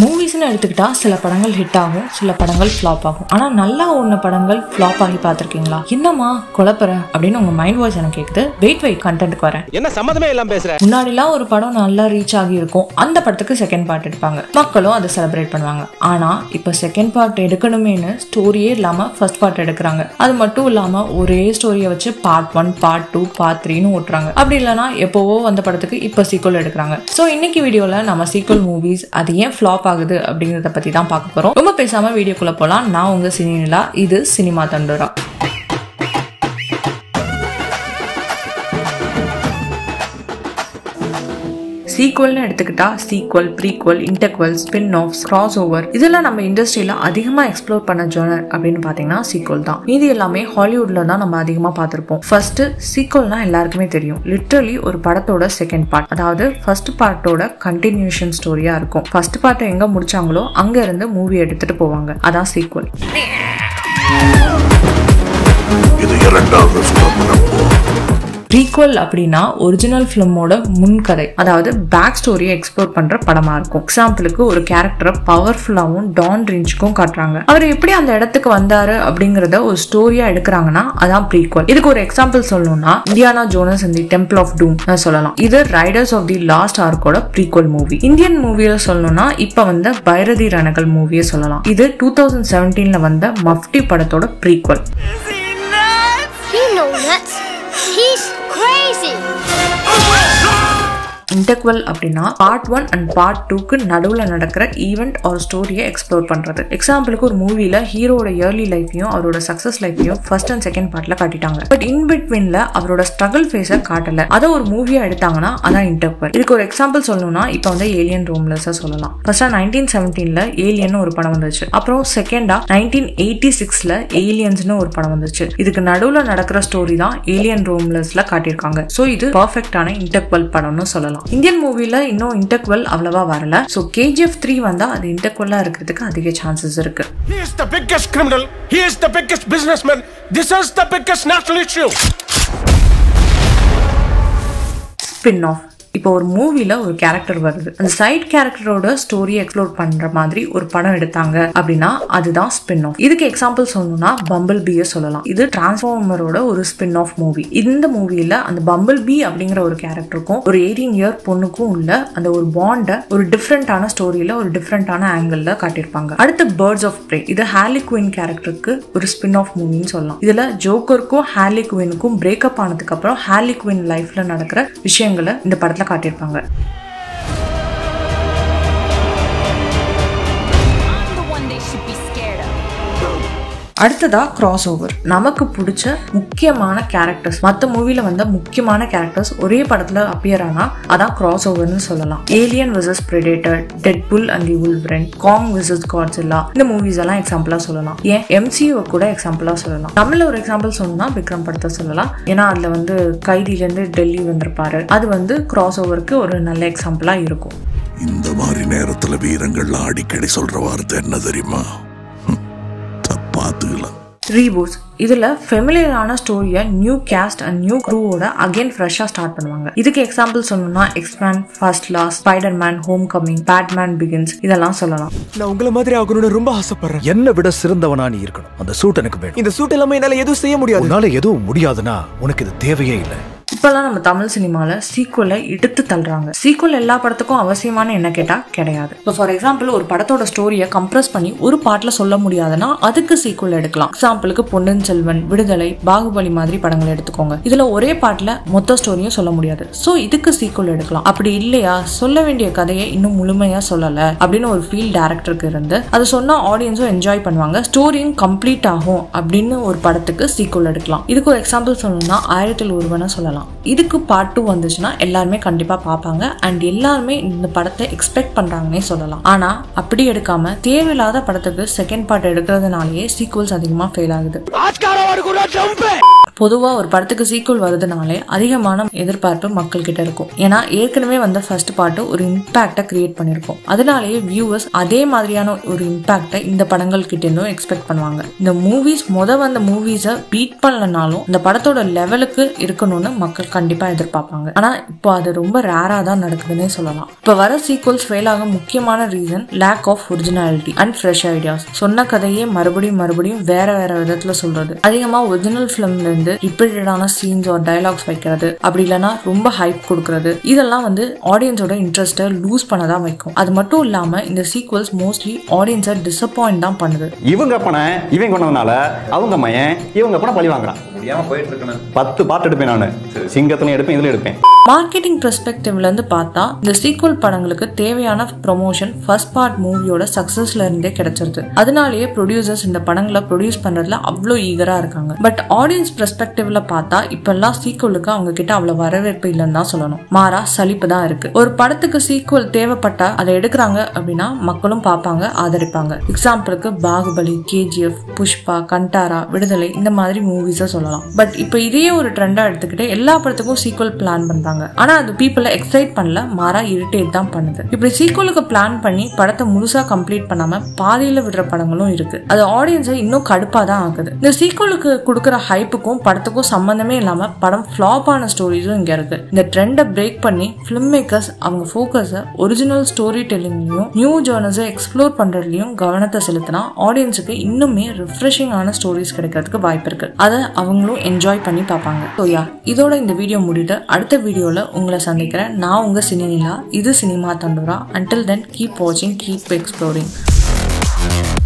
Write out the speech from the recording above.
மூவிஸ்னு எடுத்துக்கிட்டா சில படங்கள் ஹிட் ஆகும் சில படங்கள் ஃப்ளாப் ஆகும் ஆனா நல்லா ஓடின படங்கள் ஃப்ளாப் ஆகி பார்த்திருக்கீங்களா என்னம்மா குழப்பற அப்படின்னு உங்க மைண்ட் வாய்ஸ் எனக்கு கேக்குது வெயிட் வெயிட் கண்டென்ட்க்கு வரேன் என்ன சம்மதமே இல்லாம பேசுற முன்னாடிலாம் ஒரு படம் நல்லா ரீச் ஆகி இருக்கும் அந்த படத்துக்கு செகண்ட் பார்ட் எடுப்பாங்க மக்களும் அதை செலிப்ரேட் பண்ணுவாங்க ஆனா இப்போ செகண்ட் பார்ட் எடுக்கணுமேனு ஸ்டோரியே இல்லாம ஃபர்ஸ்ட் பார்ட் எடுக்கிறாங்க அது மட்டும் இல்லாம ஒரே ஸ்டோரியை வச்சு part one part two part த்ரீன்னு ஓட்டுறாங்க அப்படி இல்லைன்னா எப்போவோ வந்த படத்துக்கு இப்போ சீக்வல் எடுக்கிறாங்க ஸோ இன்னைக்கு வீடியோல நம்ம சீக்வல் மூவிஸ் அது ஏன் ஃப்ளாப் ஆகுது அப்படிங்கிறத பத்தி தான் பார்க்க போறோம் ரொம்ப பேசாம வீடியோக்குள்ள போலாம் நான் உங்க சினிலா இது சினிமா தண்டோரா சீக்வல்னு எடுத்துக்கிட்டா sequel prequel interquel spin off cross over இதெல்லாம் நம்ம இண்டஸ்ட்ரியில அதிகமா எக்ஸ்ப்ளோர் பண்ண ஜோனர் அப்படின்னு பாத்தீங்கன்னா சீக்வல் தான் மீதி எல்லாமே ஹாலிவுட்ல தான் நம்ம அதிகமா பார்த்திருப்போம் ஃபர்ஸ்ட் சீக்வல்னா எல்லாருக்குமே தெரியும் லிட்ரலி ஒரு படத்தோட செகண்ட் பார்ட் அதாவது ஃபர்ஸ்ட் பார்ட்டோட கண்டினியூஷன் ஸ்டோரியா இருக்கும் ஃபர்ஸ்ட் பார்ட்டை எங்க முடிச்சாங்களோ அங்க இருந்து மூவி எடுத்துட்டு போவாங்க அதான் சீக்வல் இது இரண்டாவது ஸ்தாபனம் ப்ரீக்வல் அப்படின்னா ஒரிஜினல் ஃபிலிமோட முன்கதை அதாவது பேக் ஸ்டோரியை எக்ஸ்ப்ளோர் பண்ற படமா இருக்கும் எக்ஸாம்பிளுக்கு ஒரு கேரக்டரை பவர்ஃபுல்லாவும் டான் ரேஞ்சுக்கும் காட்டுறாங்க அவர் எப்படி அந்த இடத்துக்கு வந்தாரு அப்படிங்கறத ஒரு ஸ்டோரியா எடுக்கிறாங்கன்னா அதான் ப்ரீக்வல் இதுக்கு ஒரு எக்ஸாம்பிள் சொல்லணும்னா இந்தியானா ஜோனஸ் இந்த டெம்பிள் ஆஃப் டூம் சொல்லலாம் இது ரைடர்ஸ் ஆஃப் தி லாஸ்ட் ஆர்க்கோட ப்ரீக்வல் மூவி இந்தியன் மூவியில சொல்லணும்னா இப்ப வந்த பைரதி ரணகள் மூவியை சொல்லலாம் இது டூ தௌசண்ட் செவன்டீன்ல வந்த மஃப்டி படத்தோட prequel You know nuts. He's crazy. Interquel அப்படின்னா பார்ட் ஒன் அண்ட் பார்ட் டூக்கு நடுவில் நடக்கிற ஈவெண்ட் ஒரு ஸ்டோரியை எக்ஸ்ப்ளோர் பண்றது எக்ஸாம்பிளுக்கு ஒரு மூவில ஹீரோட இயர்லி லைஃபையும் அவரோட சக்சஸ் லைஃபையும் ஃபர்ஸ்ட் அண்ட் செகண்ட் பார்ட்ல காட்டிட்டாங்க பட் இன் பிட்வீன்ல அவரோட ஸ்ட்ரகிள் ஃபேஸை காட்டல அதை ஒரு மூவியா எடுத்தாங்கன்னா அதான் இன்டெக்வல் இதுக்கு ஒரு எக்ஸாம்பிள் சொல்லணும்னா இப்போ வந்து ஏலியன் ரூம்லஸ் சொல்லலாம் ஃபர்ஸ்டா நைன்டீன் செவன்டீன்ல ஏலியன் ஒரு படம் வந்துச்சு அப்புறம் செகண்டா நைன்டீன் எயிட்டி சிக்ஸ்ல ஏலியன்ஸ்னு ஒரு படம் வந்துச்சு இதுக்கு நடுவில் நடக்கிற ஸ்டோரி தான் ஏலியன் ரூம்லஸ்ல காட்டியிருக்காங்க ஸோ இது பர்ஃபெக்டான இன்டெக்வல் படம்னு சொல்லலாம் இந்தியன் மூவில இன்னும் இன்டெக்வல் அவ்வளவா வரல ஸோ கேஜிஎஃப் த்ரீ வந்தா அது இன்டெக்வலா இருக்கிறதுக்கு அதிக சான்சஸ் இருக்கு He is the biggest criminal. He is the biggest businessman. This is the biggest national issue. Spin off இப்போ ஒரு மூவில ஒரு கேரக்டர் வருது அந்த சைட் கேரக்டரோட ஸ்டோரியை எக்ஸ்ப்ளோர் பண்ற மாதிரி ஒரு படம் எடுத்தாங்க அப்படின்னா அதுதான் ஸ்பின் ஆஃப் இதுக்கு எக்ஸாம்பிள் சொல்லணும்னா பம்பிள் பியை சொல்லலாம் இது டிரான்ஸ்ஃபார்மரோட ஒரு ஸ்பின் ஆஃப் மூவி இந்த மூவில அந்த பம்பிள் பி அப்படிங்கிற ஒரு கேரக்டருக்கும் ஒரு எயிட்டீன் இயர் பொண்ணுக்கும் உள்ள அந்த ஒரு பாண்டை ஒரு டிஃப்ரெண்டான ஸ்டோரியில ஒரு டிஃப்ரெண்டான ஆங்கிள் காட்டியிருப்பாங்க அடுத்து பேர்ட்ஸ் ஆஃப் ப்ரே இது ஹாலி குயின் கேரக்டருக்கு ஒரு ஸ்பின் ஆஃப் மூவின்னு சொல்லலாம் இதுல ஜோக்கருக்கும் ஹாலி குவினுக்கும் பிரேக்கப் ஆனதுக்கு அப்புறம் ஹாலி குவின் லைஃப்ல நடக்கிற விஷயங்களை இந்த படத்துல காட்டியிருப்பாங்க I'm the one they should be scared of. அடுத்ததா கிராஸ் ஓவர் நமக்கு பிடிச்ச முக்கியமான கேரக்டர்ஸ் மற்ற மூவில வந்த முக்கியமான கேரக்டர்ஸ் ஒரே படத்துல அப்பியர் ஆனா அதான் கிராஸ் ஓவர்னு சொல்லலாம் Alien versus Predator Deadpool and the Wolverine Kong versus Godzilla இந்த மூவிஸ் எல்லாம் எக்ஸாம்பிளா சொல்லலாம் ஏன் எம்சிஓ கூட எக்ஸாம்பிளா சொல்லலாம் தமிழ்ல ஒரு எக்ஸாம்பிள் சொல்லணும்னா விக்ரம் படத்தை சொல்லலாம் ஏன்னா அதுல வந்து கைதில இருந்து டெல்லி வந்திருப்பாரு அது வந்து கிராஸ் ஓவருக்கு ஒரு நல்ல எக்ஸாம்பிளா இருக்கும் இந்த மாதிரி நேரத்துல வீரங்கள்லாம் அடிக்கடி சொல்ற வார்த்தை என்ன தெரியுமா ஹம், தப்பாத்துக்கலாம் ரீபூட்ஸ் இதுல ஃபெமிலியரான ஸ்டோரியை நியூ கேஸ்ட் அண்ட் நியூ க்ரூவோட அகைன் ஃப்ரெஷ்ஷா ஸ்டார்ட் பண்ணுவாங்க இதுக்கு எக்ஸாம்பிள் சொல்லணும்னா X Men First Class Spider Man Homecoming Batman Begins இதெல்லாம் சொல்லலாம் நான் உங்களை மாதிரி ஆகணும்னு ரொம்ப ஆசைப்படுறேன் என்னை விட சிறந்தவனா நீ இருக்கணும் அந்த சூட் எனக்கு வேணும் இந்த சூட் இல்லாம என்னால எதுவும் செய்ய முடியாது உன்னால எதுவும் முடியாதுன்னா உனக்கு இது தேவையே இல்லை இப்பெல்லாம் நம்ம தமிழ் சினிமால சீக்குவலை எடுத்து தள்ளுறாங்க சீக்குவல் எல்லா படத்துக்கும் அவசியமான என்ன கேட்டா கிடையாது இப்போ ஃபார் எக்ஸாம்பிள் ஒரு படத்தோட ஸ்டோரியை கம்ப்ரஸ் பண்ணி ஒரு பாட்டில் சொல்ல முடியாதுன்னா அதுக்கு சீக்குவல் எடுக்கலாம் எக்ஸாம்பிளுக்கு பொன்னியின் செல்வன் விடுதலை பாகுபலி மாதிரி படங்கள் எடுத்துக்கோங்க இதுல ஒரே பாட்டில் மொத்த ஸ்டோரியும் சொல்ல முடியாது ஸோ இதுக்கு சீக்குவல் எடுக்கலாம் அப்படி இல்லையா சொல்ல வேண்டிய கதையை இன்னும் முழுமையா சொல்லல அப்படின்னு ஒரு ஃபீல் டேரக்டருக்கு இருந்து அது சொன்னா ஆடியன்ஸும் என்ஜாய் பண்ணுவாங்க ஸ்டோரியும் கம்ப்ளீட் ஆகும் அப்படின்னு ஒரு படத்துக்கு சீக்குவல் எடுக்கலாம் இதுக்கு ஒரு எக்ஸாம்பிள் சொல்லணும்னா ஆயிரத்தில் ஒருவனை சொல்லலாம் இதுக்கு பார்ட் டூ வந்துச்சுன்னா எல்லாருமே கண்டிப்பா பார்ப்பாங்க அண்ட் எல்லாருமே இந்த படத்தை எக்ஸ்பெக்ட் பண்றாங்கன்னே சொல்லலாம் ஆனா அப்படி எடுக்காம தேவையில்லாத படத்துக்கு செகண்ட் பார்ட் எடுக்கிறதுனாலயே சீக்வல்ஸ் அதிகமா ஃபெயில் ஆகுது பொதுவா ஒரு படத்துக்கு சீக்குவல் வருதுனாலே அதிகமான எதிர்பார்ப்பு மக்கள் கிட்ட இருக்கும் ஏன்னா ஏற்கனவே வந்த ஃபர்ஸ்ட் பாட்டு ஒரு இம்பாக்டை கிரியேட் பண்ணிருக்கும் அதனாலேயே வியூவர்ஸ் அதே மாதிரியான ஒரு இம்பாக்டை இந்த படங்கள் கிட்ட இருந்தும் எக்ஸ்பெக்ட் பண்ணுவாங்க இந்த மூவிஸ் முத வந்த மூவிஸை பீட் பண்ணலனாலும் இந்த படத்தோட லெவலுக்கு இருக்கணும்னு மக்கள் கண்டிப்பா எதிர்பார்ப்பாங்க ஆனா இப்போ அது ரொம்ப ரேரா தான் நடக்குதுன்னே சொல்லலாம் இப்போ வர சீக்வல்ஸ் ஃபெயில் ஆக முக்கியமான reason lack of originality and fresh ideas சொன்ன கதையே மறுபடியும் மறுபடியும் வேற வேற விதத்துல சொல்றது அதிகமா ஒரிஜினல் ஃபிலிம்ல இருந்து ரிப்பீட்டடான சீன்ஸ் ஒரு டைலாக்ஸ் வைக்கிறது அப்படி இல்லைன்னா ரொம்ப ஹைப் கொடுக்கறது இதெல்லாம் வந்து ஆடியன்ஸோட இன்ட்ரெஸ்ட்டை லூஸ் பண்ண தான் வைக்கும் அது மட்டும் இல்லாம இந்த சீக்வல்ஸ் மோஸ்ட்லி ஆடியன்ஸை டிசப்பாயிண்ட் தான் பண்ணுது இவங்க பண இவன் கொண்டதுனால அவங்க மயன் இவங்க பணம் பழி வாங்குறான் முடியாம போயிட்டு இருக்கணும் பத்து பாட்டு எடுப்பேன் நான் சிங்கத்துலையும் எடுப்பேன் இதுல எடுப்பேன் மார்க்கெட்டிங் பெர்ஸ்பெக்டிவ்ல இருந்து பார்த்தா இந்த சீக்வல் படங்களுக்கு தேவையான ப்ரொமோஷன் ஃபர்ஸ்ட் பார்ட் மூவியோட சக்சஸ்ல இருந்தே கிடைச்சிருது அதனாலேயே ப்ரொடியூசர்ஸ் இந்த படங்களை ப்ரொடியூஸ் பண்றதுல அவ்வளோ ஈகரா இருக்காங்க பட் ஆடியன்ஸ் பெர்ஸ்பெக்டிவ்ல பார்த்தா இப்பெல்லாம் சீக்வலுக்கு அவங்க கிட்ட அவ்வளவு வரவேற்பு இல்லைன்னு தான் சொல்லணும் மாறா சலிப்பு தான் இருக்கு ஒரு படத்துக்கு சீக்வல் தேவைப்பட்டா அதை எடுக்கிறாங்க அப்படின்னா மக்களும் பார்ப்பாங்க ஆதரிப்பாங்க எக்ஸாம்பிளுக்கு பாகுபலி கேஜிஎஃப் புஷ்பா கண்டாரா விடுதலை இந்த மாதிரி மூவிஸை சொல்லலாம் பட் இப்போ இதையே ஒரு ட்ரெண்டா எடுத்துக்கிட்டு எல்லா படத்துக்கும் சீக்வல் பிளான் பண்றாங்க ஆனா அது பீப்புளை எக்ஸைட் பண்ணல மாறா இரிட்டேட் தான் பண்ணுது இப்படி சீக்வலுக்கு பிளான் பண்ணி படத்தை முழுசா கம்ப்ளீட் பண்ணாம பாதியில விடுற படங்களும் இருக்கு அது ஆடியன்ஸை இன்னும் கடுப்பா தான் ஆகுது இந்த சீக்வலுக்கு கொடுக்குற ஹைப்புக்கும் படத்துக்கும் சம்பந்தமே இல்லாம படம் ஃபிளாப் ஆன ஸ்டோரிஸும் இங்க இருக்கு இந்த ட்ரெண்டை பிரேக் பண்ணி ஃபிலிம் மேக்கர்ஸ் அவங்க ஃபோக்கஸை ஒரிஜினல் ஸ்டோரி டெல்லிங்லயும் நியூ ஜேர்னல்ஸை எக்ஸ்ப்ளோர் பண்றதுலயும் கவனத்தை செலுத்தினா ஆடியன்ஸுக்கு இன்னுமே ரிஃப்ரெஷிங்கான ஸ்டோரிஸ் கிடைக்கிறதுக்கு வாய்ப்பு இருக்கு அதை அவங்களும் என்ஜாய் பண்ணி பார்ப்பாங்க ஸோ யா இதோட இந்த வீடியோ முடிட்டு அடுத்த வீடியோல உங்களை சந்திக்கிறேன் நான் உங்க சினிலா இது cinema Thandora until then keep வாட்சிங் கீப் எக்ஸ்ப்ளோரிங்